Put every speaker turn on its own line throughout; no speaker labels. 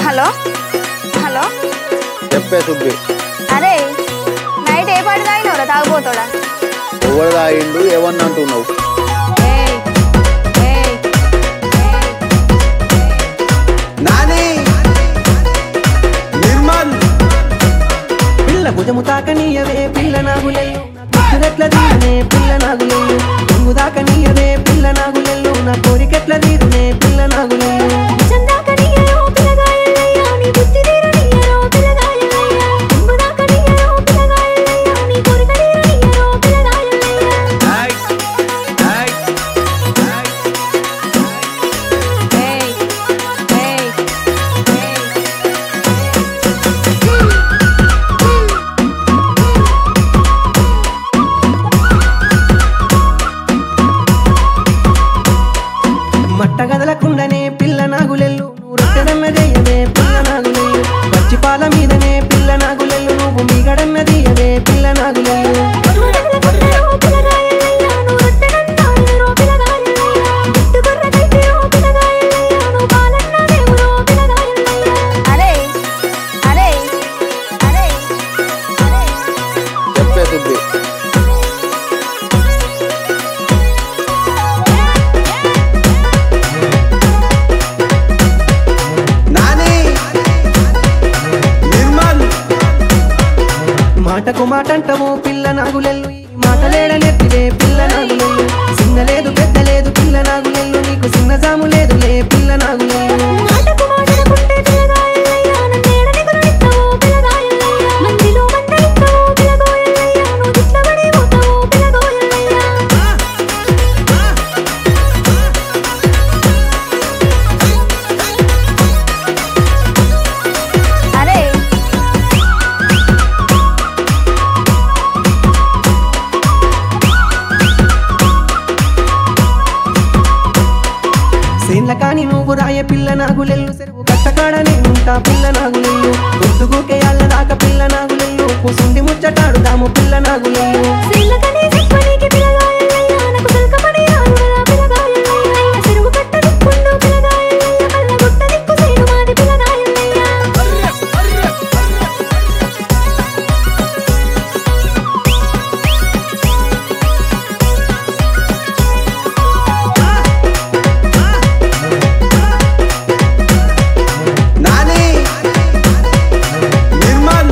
Hello hello
చెప్పే సుబ్బి
అరే night ఏ పాట తాగినవరా తాగిపోతాడా
ఎవరు తాగిండు ఏమన్నా అంటున్నావు
ఏయ్, ఏయ్, ఏయ్.
నాని నిర్మల్
పిల్ల భుజము తాకనీయవే పిల్ల నాగులెల్లు గుర్తురెట్ల తీరునే పిల్ల నాగులెల్లు పొంగు దాకనీయవే పిల్ల నాగులెల్లు నా కోరికెట్ల తీరునే పిల్ల నాగులెల్లు
చందాకనియరో పిల్లగాయలయ్యా నీ బుద్ధి తీరనియరో పిల్లగాయలయ్యా కుంగుదాకనియరో పిల్లగాయలయ్యా నీ కోరిక తీరనియరో పిల్లగాయలయ్యా
ఏయ్, ఏయ్, ఏయ్.
మట్ట గదలకుండనే పిల్ల నాగులెల్లు నువ్వు రొట్టెడన్న చేయవే పిల్ల నాగులెల్లు పచ్చి పాల మీదనే పిల్ల నాగులెల్లు నువ్వు మిగడన్న తీయవే పిల్ల నాగులెల్లు
నువ్వు పిల్లగాయలయ్యా నువ్వు రొట్టెనన్నాయరో పిల్లగాయలయ్యా గుట్టుగొర్రకైతేరో పిల్లగాయలయ్యా నువ్వు పాలన్న దేవురో పిల్లగాయలయ్యా
అరే అరే అరే అరే
చెప్పే సుబ్బి
నాని నిర్మల్
మాటకు మాట అంటావు పిల్ల నాగులెల్లు ఈ మాటలేడనెత్తివే పిల్ల నాగులెల్లు చిన్న లేదు పెద్ద లేదు పిల్ల నాగులెల్లు నీకు చిన్న జాము లేదులే పిల్ల నాగులెల్లు
మాటకు మాటనుకుంటే పిల్లగాయలయ్యా నన్నేడని గురునిస్తావో పిల్లగాయలయ్యా మందిలో మందలిస్తావో పిల్లగోయలయ్యా నువ్వు దిట్లబడి పోతావో పిల్లగోయలయ్యా
అరే
సేన్ల కాని నువ్వు రాయ పిల్ల నాగులెల్లు సెరువు కట్టకాడనే ఉంటా పిల్ల నాగులెల్లు గుర్తుగుకే అల్ల దాకా పిల్ల నాగులెల్లు కూసుండి ముచ్చటాడుదాము పిల్ల నాగులెల్లు
సిల్లకని చెప్పనీకి పిల్లగాయలయ్యా నాకు సిల్కమని రానురా పిల్లగాయలయ్యా చెరువు కట్ట దిక్కుండు పిల్లగాయలయ్యా కళ్ళ గుట్ట దిక్కు సేను మాది పిల్లగాయలయ్యా
నాని నిర్మల్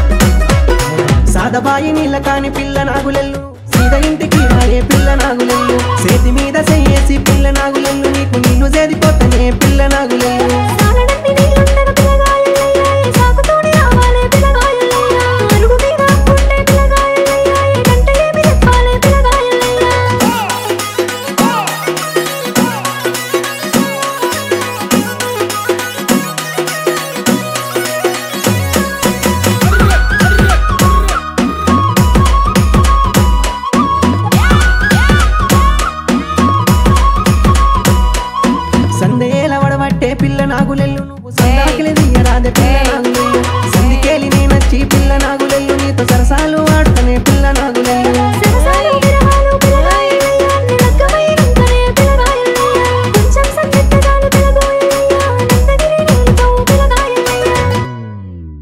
సాదబాయి నీళ్ళ కాని పిల్ల నాగులెల్లు సీద ఇంటికి రాయే పిల్ల నాగులెల్లు చేతి మీద చెయ్యేసి పిల్ల నాగులెల్లు నీకు నీళ్లు చేదిపోతనే పిల్ల నాగులెల్లు
సాలనన్ని నీళ్ళుండగ పిల్లగాయలయ్యా ఏ సాకుతోని రావాలే పిల్లగాయలయ్యా అరుగు మీద ఉండే పిల్లగాయలయ్యా ఏ గంట ఏమి చెప్పాలే పిల్లగాయలయ్యా
సందేల వడబట్టే పిల్ల నాగులెల్లు నువ్వు సందాకిలి దియ్యరాదే పిల్ల నాగులెల్లు సందికేలి నీ నచ్చి పిల్ల నాగులెల్లు నీతో సరసాలు ఆడుతనే పిల్ల నాగులెల్లు